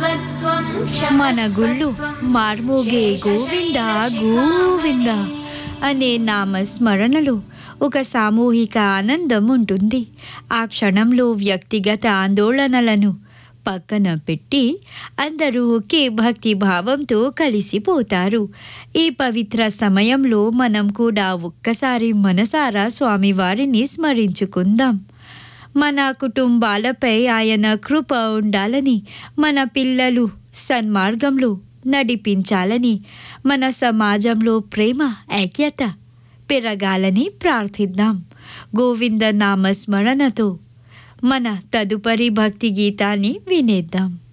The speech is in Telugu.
శివత్వం మన గుళ్ళు మార్మోగే గోవింద గోవింద అనే నామస్మరణలో ఒక సామూహిక ఆనందం ఉంటుంది ఆ క్షణంలో వ్యక్తిగత ఆందోళనలను పక్కన పెట్టి అందరూ ఒకే భక్తి భావంతో కలిసిపోతారు ఈ పవిత్ర సమయంలో మనం కూడా ఒక్కసారి మనసారా స్వామివారిని స్మరించుకుందాం మన కుటుంబాలపై ఆయన కృప ఉండాలని మన పిల్లలు సన్మార్గంలో నడిపించాలని మన సమాజంలో ప్రేమ ఐక్యత పెరగాలని ప్రార్థిద్దాం గోవింద నామస్మరణతో మన తదుపరి భక్తి గీతాన్ని వినేద్దాం